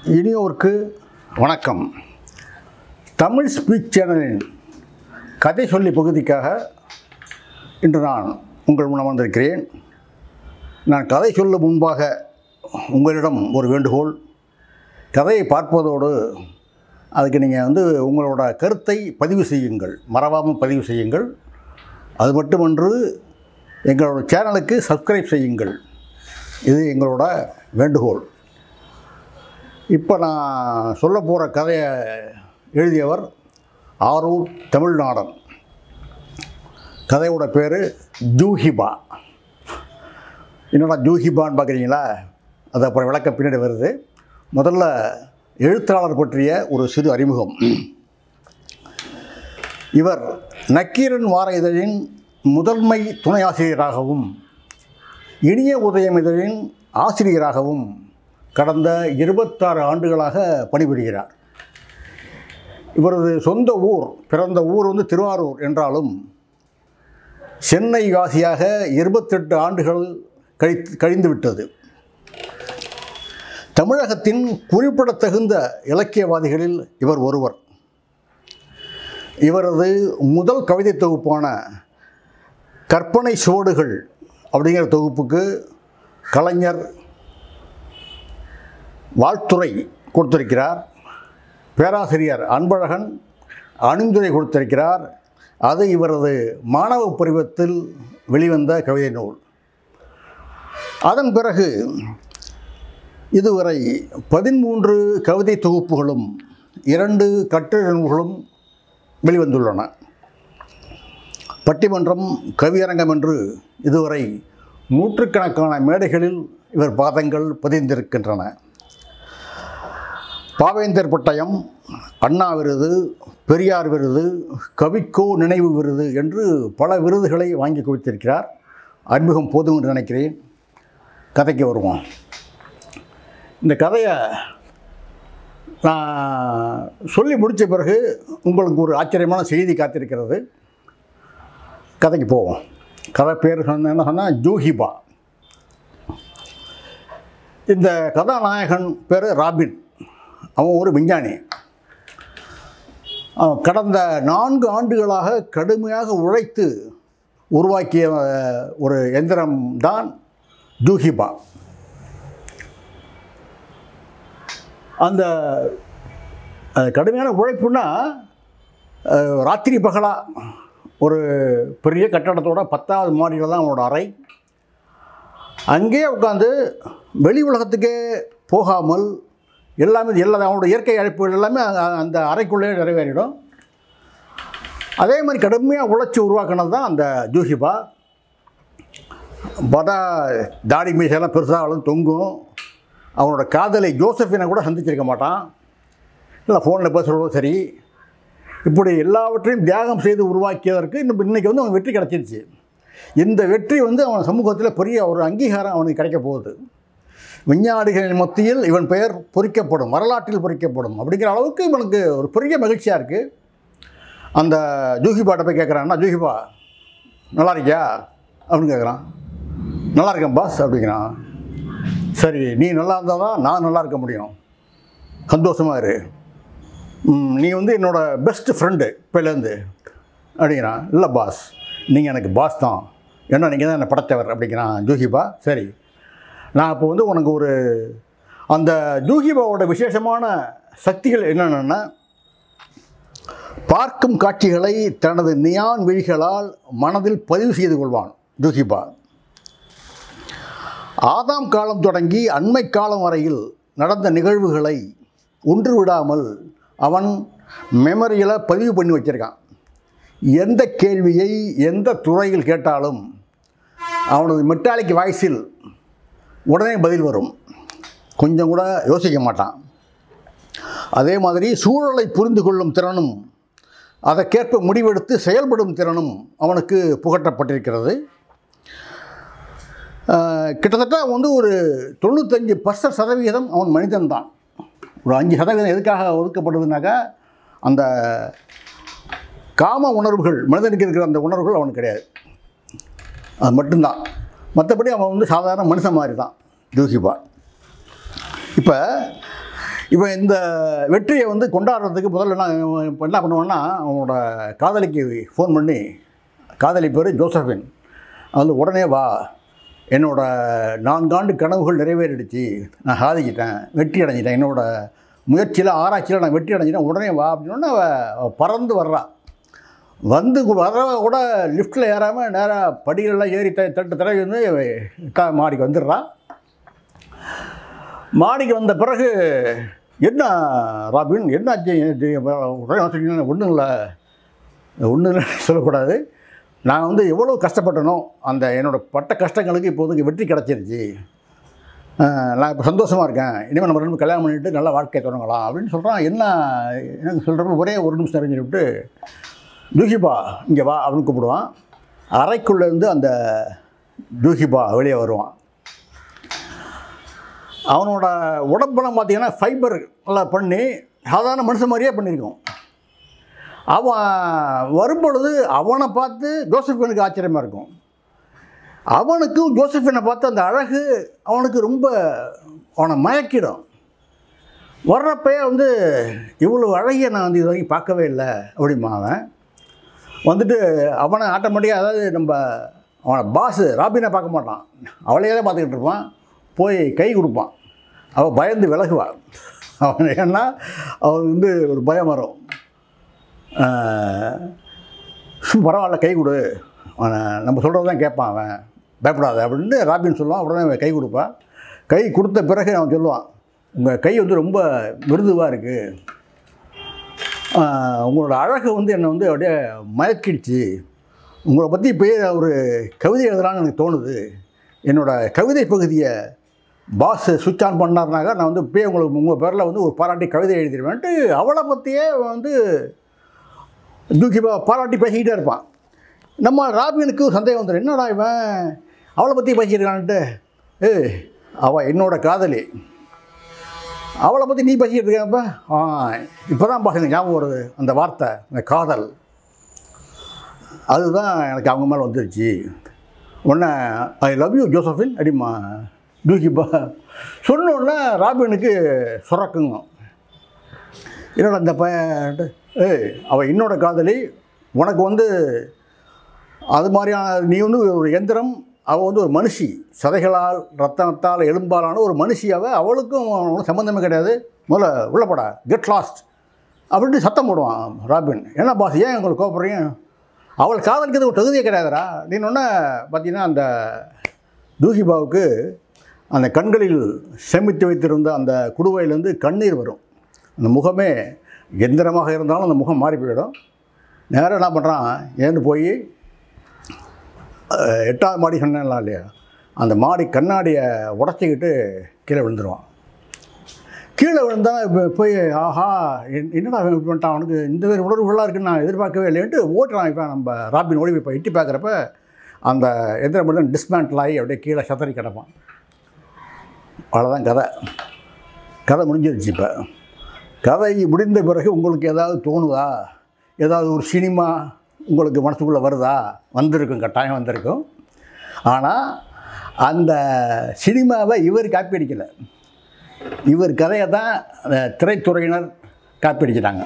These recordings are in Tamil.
இனியோருக்கு வணக்கம் தமிழ் ஸ்பீச் சேனலின் கதை சொல்லி பகுதிக்காக இன்று நான் உங்கள் முன் வந்திருக்கிறேன் நான் கதை சொல்லும் முன்பாக உங்களிடம் ஒரு வேண்டுகோள் கதையை பார்ப்பதோடு அதுக்கு நீங்கள் வந்து உங்களோட கருத்தை பதிவு செய்யுங்கள் மறவாமல் பதிவு செய்யுங்கள் அது மட்டுமன்று எங்களோட சேனலுக்கு சப்ஸ்கிரைப் செய்யுங்கள் இது எங்களோட வேண்டுகோள் இப்போ நான் சொல்ல போகிற கதையை எழுதியவர் ஆரூர் தமிழ்நாடன் கதையோட பேர் ஜூஹிபா என்னடா ஜூஹிபான்னு பார்க்குறீங்களா அது அப்புறம் விளக்கம் பின்னாடி வருது முதல்ல எழுத்தாளர் பற்றிய ஒரு சிறு அறிமுகம் இவர் நக்கீரன் வார இதழின் முதன்மை துணை ஆசிரியராகவும் இனிய உதயம் இதழின் ஆசிரியராகவும் கடந்த இருபத்தாறு ஆண்டுகளாக பணிபுரிகிறார் இவரது சொந்த ஊர் பிறந்த ஊர் வந்து திருவாரூர் என்றாலும் சென்னை வாசியாக இருபத்தெட்டு ஆண்டுகள் கழித்து கழிந்து விட்டது தமிழகத்தின் குறிப்பிடத்தகுந்த இலக்கியவாதிகளில் இவர் ஒருவர் இவரது முதல் கவிதை தொகுப்பான கற்பனை சுவடுகள் அப்படிங்கிற தொகுப்புக்கு கலைஞர் வாழ்த்துறை கொடுத்திருக்கிறார் பேராசிரியர் அன்பழகன் அணிந்துரை கொடுத்திருக்கிறார் அது இவரது மாணவ பருவத்தில் வெளிவந்த கவிதை நூல் அதன் பிறகு இதுவரை பதிமூன்று கவிதை தொகுப்புகளும் இரண்டு கட்டுரை நூல்களும் வெளிவந்துள்ளன பட்டிமன்றம் கவியரங்கம் என்று இதுவரை நூற்றுக்கணக்கான மேடைகளில் இவர் பாதங்கள் பதிந்திருக்கின்றன பாவேந்தர் பட்டயம் அண்ணா விருது பெரியார் விருது கவிக்கோ நினைவு விருது என்று பல விருதுகளை வாங்கி குவித்திருக்கிறார் அறிமுகம் போதும் என்று நினைக்கிறேன் கதைக்கு வருவோம் இந்த கதையை நான் சொல்லி முடித்த பிறகு உங்களுக்கு ஒரு ஆச்சரியமான செய்தி காத்திருக்கிறது கதைக்கு போவோம் கதை பேர் சொன்ன என்ன சொன்னால் ஜூஹிபா இந்த கதாநாயகன் பேர் ராபின் அவன் ஒரு விஞ்ஞானி அவன் கடந்த நான்கு ஆண்டுகளாக கடுமையாக உழைத்து உருவாக்கிய அஹ், ஒரு எந்திரம் தான் ஜூஹிபா அந்த அஹ், கடுமையான உழைப்புனா அஹ், ராத்திரி பகலாக ஒரு பெரிய கட்டடத்தோட பத்தாவது மாடியில் தான் அவனோட அறை அங்கேயே உட்காந்து வெளி உலகத்துக்கே போகாமல் எல்லாமே எல்லா அவனோட இயற்கை அழைப்புகள் எல்லாமே அ- அந்த அறைக்குள்ளேயே நிறைவேறிடும் அதே மாதிரி கடுமையாக உழைச்சி உருவாக்கினது தான் அந்த ஜூஹிபா பார்த்தா தாடி மீசெல்லாம் பெருசாகவும் தொங்கும் அவனோட காதலை ஜோசஃபினை கூட சந்திச்சிருக்க மாட்டான் இல்லை ஃபோனில் பேசுகிறதோ சரி இப்படி எல்லாவற்றையும் தியாகம் செய்து உருவாக்கியதற்கு இன்னும் இன்றைக்கி வந்து அவன் வெற்றி கிடச்சிருச்சு இந்த வெற்றி வந்து அவன் சமூகத்தில் பெரிய ஒரு அங்கீகாரம் அவனுக்கு கிடைக்க போகுது விஞ்ஞானிகளின் மத்தியில் இவன் பெயர் பொறிக்கப்படும் வரலாற்றில் பொறிக்கப்படும் அப்படிங்கிற அளவுக்கு இவனுக்கு ஒரு பெரிய மகிழ்ச்சியாக இருக்குது அந்த ஜூஹிபாட்ட போய் கேட்குறான் அண்ணா ஜூஹிபா நல்லா இருக்கியா அப்படின்னு கேட்குறான் நல்லா இருக்கேன் பாஸ் அப்படிங்கிறான் சரி நீ நல்லா இருந்தால் தான் நான் நல்லா இருக்க முடியும் சந்தோஷமாக இரு ம், நீ வந்து என்னோட பெஸ்ட் ஃப்ரெண்டு இப்போலேருந்து அப்படிங்கிறான் இல்லை பாஸ் நீங்கள் எனக்கு பாஸ் தான் ஏன்னா நீங்கள் தான் என்னை படைத்தவர் அப்படிங்கிறான் ஜூஹிபா சரி நான் இப்போ வந்து உனக்கு ஒரு அந்த ஜூஹிபாவோட விசேஷமான சக்திகள் என்னென்னா பார்க்கும் காட்சிகளை தனது நியான் விழிகளால் மனதில் பதிவு செய்து கொள்வான் ஜூஹிபா ஆதாம் காலம் தொடங்கி அண்மை காலம் வரையில் நடந்த நிகழ்வுகளை ஒன்று விடாமல் அவன் மெமரியில் பதிவு பண்ணி வச்சிருக்கான் எந்த கேள்வியை எந்த துறையில் கேட்டாலும் அவனது மெட்டாலிக் வாய்ஸில் உடனே பதில் வரும் கொஞ்சம் கூட யோசிக்க மாட்டான் அதே மாதிரி சூழலை புரிந்து கொள்ளும் திறனும் அதற்கேற்ப முடிவெடுத்து செயல்படும் திறனும் அவனுக்கு புகட்டப்பட்டிருக்கிறது ஆஹ், கிட்டத்தட்ட அவன் வந்து ஒரு தொண்ணூத்தஞ்சு பர்சன்ட் சதவிகிதம் அவன் மனிதன்தான் ஒரு அஞ்சு சதவீதம் எதுக்காக ஒதுக்கப்படுதுனாக்கா அந்த காம உணர்வுகள் மனிதனுக்கு இருக்கிற அந்த உணர்வுகள் அவனுக்கு கிடையாது அது மட்டும்தான் மற்றபடி அவன் வந்து சாதாரண மனுஷன் மாதிரி தான் ஜோசிபா இப்போ இப்போ இந்த வெற்றியை வந்து கொண்டாடுறதுக்கு முதல்ல நான் இப்ப என்ன பண்ணுவேன்னா அவனோட காதலிக்கு ஃபோன் பண்ணி காதலி பேர் ஜோசஃபின் வந்து உடனே வா என்னோட நான்காண்டு கனவுகள் நிறைவேறிடுச்சு நான் சாதிக்கிட்டேன் வெற்றி அடைஞ்சிட்டேன் என்னோட முயற்சியில் ஆராய்ச்சியில் நான் வெற்றி அடைஞ்சிட்டேன் உடனே வா அப்படின்னா அவ அவ பறந்து வர்றா வந்து வர கூட லிஃப்ட்டில் ஏறாமல் நேராக படிகளெல்லாம் ஏறி த தட்டு தடவை வந்து க- மாடிக்கு வந்துடுறா மாடிக்கு வந்த பிறகு என்ன ராபின் என்ன ஆச்சு இது உடனே சொன்னீங்கன்னா ஒன்றும் இல்லை ஒன்றும் இல்லை சொல்லக்கூடாது நான் வந்து எவ்வளோ கஷ்டப்பட்டனோ அந்த என்னோட பட்ட கஷ்டங்களுக்கு இப்போதைக்கு வெற்றி கிடச்சிருச்சு அஹ், நான் இப்போ சந்தோஷமாக இருக்கேன் இனிமேல் நம்ம ரெண்டு கல்யாணம் பண்ணிட்டு நல்ல வாழ்க்கையை தொடங்கலாம் அப்படின்னு சொல்கிறான் என்ன எனக்கு சொல்கிறப்ப ஒரே ஒரு நிமிஷம் அறிஞ்சு விட்டு ஜூஹிபா இங்கே வா அப்படின்னு கூப்பிடுவான் அறைக்குள்ளேருந்து அந்த ஜூஹிபா வெளியே வருவான் அவனோட உடம்பெல்லாம் பார்த்தீங்கன்னா ஃபைபர் எல்லாம் பண்ணி சாதாரண மனுஷன் மாதிரியே பண்ணியிருக்கோம் அவன் வரும்பொழுது அவனை பார்த்து ஜோசஃபினுக்கு ஆச்சரியமாக இருக்கும் அவனுக்கும் ஜோசஃபினை பார்த்து அந்த அழகு அவனுக்கு ரொம்ப அவனை மயக்கிடும் வர்றப்பயே வந்து இவ்வளோ அழகிய நான் வந்து இது வரைக்கும் பார்க்கவே இல்லை அப்படிமா அவன் வந்துட்டு அவனை ஆட்டோமேட்டிக்காக அதாவது நம்ம அவனை பாஸு ராபினை பார்க்க மாட்டான் அவளையே தான் பார்த்துக்கிட்டு இருப்பான் போய் கை கொடுப்பான் அவள் பயந்து விலகுவாள் அவன் ஏன்னா அவன் வந்து ஒரு பயம் வரும் ஆஹ், பரவாயில்ல கை கொடு அவனை நம்ம சொல்கிறது தான் கேட்பான் அவன் பயப்படாத அப்படின்னு ராபின் சொல்லுவான் உடனே அவன் கை கொடுப்பான் கை கொடுத்த பிறகு அவன் சொல்லுவான் உங்கள் கை வந்து ரொம்ப மிருதுவாக இருக்குது ஆஹ், உங்களோட அழகு வந்து என்னை வந்து அப்படியே மயக்கிடுச்சு உங்களை பற்றி இப்போ ஒரு கவிதை எழுதலான்னு எனக்கு தோணுது என்னோட கவிதை பகுதியை பாஸ் சுவிட்ச் ஆன் பண்ணாருனாக்கா நான் வந்து இப்போயே உங்களுக்கு உங்கள் பேரில் வந்து ஒரு பாராட்டி கவிதை எழுதிடுவேன்ட்டு அவளை பற்றியே வந்து தூக்கி பா- பாராட்டி பேசிக்கிட்டே இருப்பான் நம்ம ராபினுக்கு ஒரு சந்தேகம் வந்துடும் என்னடா இவன் அவளை பற்றி பேசியிருக்கான்ட்டு ஏய் அவள் என்னோட காதலி அவளை பற்றி நீ பேசிக்கிட்டு இருக்கப்ப ஆ இப்போ தான் பாருங்க ஞாபகம் வருது அந்த வார்த்தை அந்த காதல் அதுதான் எனக்கு அவங்க மேலே வந்துருச்சு உடனே ஐ லவ் யூ ஜோசஃபின் அடிமா தூக்கிப்பா சொன்ன உடனே ராபினுக்கு சுரக்குங்க என்னோட அந்த பையன் ஏய் அவள் என்னோட காதலி உனக்கு வந்து அது மாதிரியான நீ வந்து ஒரு எந்திரம் அவள் வந்து ஒரு மனுஷி சதைகளால் ரத்தனத்தால் எலும்பாலான ஒரு மனுஷி அவள் அவளுக்கும் அவனுக்கும் சம்மந்தமே கிடையாது முதல்ல உள்ளப்படா கெட் லாஸ்ட் அப்படின்ட்டு சத்தம் போடுவான் ராபின் என்ன பாஸ் ஏன் உங்களுக்கு கோபப்படுறீங்க அவள் காதலிக்கிறது ஒரு தகுதியே கிடையாதுடா நீன்னு ஒன்று பார்த்தீங்கன்னா அந்த தூகிபாவுக்கு அந்த கண்களில் சேமித்து வைத்திருந்த அந்த குடுவையிலேருந்து கண்ணீர் வரும் அந்த முகமே எந்திரமாக இருந்தாலும் அந்த முகம் மாறி போயிடும் நேராக என்ன பண்ணுறான் ஏந்து போய் அஹ், எட்டாவது மாடி சொன்னேன்லாம் இல்லையா அந்த மாடி கண்ணாடியை உடச்சிக்கிட்டு கீழே விழுந்துருவான் கீழே விழுந்தா இப்போ போய் ஆஹா என்- என்னடா இவன் இப்படி பண்ணிட்டான் அவனுக்கு இந்த பேர் உணர்வுகளாக இருக்குன்னு நான் எதிர்பார்க்கவே இல்லைன்ட்டு ஓட்டுறான் இப்போ நம்ம ராபின் ஓடி இப்போ எட்டி பார்க்குறப்ப அந்த எந்திரம் மட்டும் டிஸ்மேண்டில் ஆகி அப்படியே கீழே சத்தறி கிடப்பான் அவ்வளோதான் கதை கதை முடிஞ்சிருச்சு இப்போ கதை முடிந்த பிறகு உங்களுக்கு ஏதாவது தோணுதா ஏதாவது ஒரு சினிமா உங்களுக்கு மனசுக்குள்ளே வருதா வந்திருக்கும் கட்டாயம் வந்திருக்கும் ஆனால் அந்த சினிமாவை இவர் காப்பி அடிக்கலை இவர் கதையை தான் அந்த திரைத்துறையினர் காப்பி அடிச்சிட்டாங்க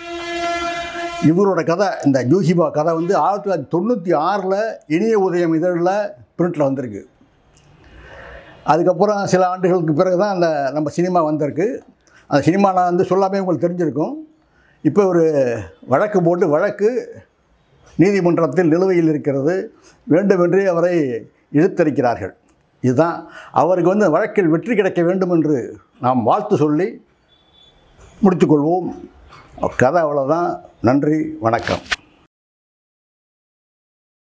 இவரோட கதை இந்த ஜூஹிபா கதை வந்து ஆயிரத்தி தொள்ளாயிரத்தி தொண்ணூற்றி ஆறில் இனிய உதயம் இதழில் பிரிண்டில் வந்திருக்கு அதுக்கப்புறம் சில ஆண்டுகளுக்கு பிறகு தான் அந்த நம்ம சினிமா வந்திருக்கு அந்த சினிமா நான் வந்து சொல்லாமே உங்களுக்கு தெரிஞ்சிருக்கும் இப்போ ஒரு வழக்கு போட்டு வழக்கு நீதிமன்றத்தில் நிலுவையில் இருக்கிறது வேண்டுமென்றே அவரை இழுத்தரிக்கிறார்கள் இதுதான் அவருக்கு வந்து வழக்கில் வெற்றி கிடைக்க வேண்டும் என்று நாம் வாழ்த்து சொல்லி முடித்துக்கொள்வோம் கதை அவ்வளோதான் நன்றி வணக்கம்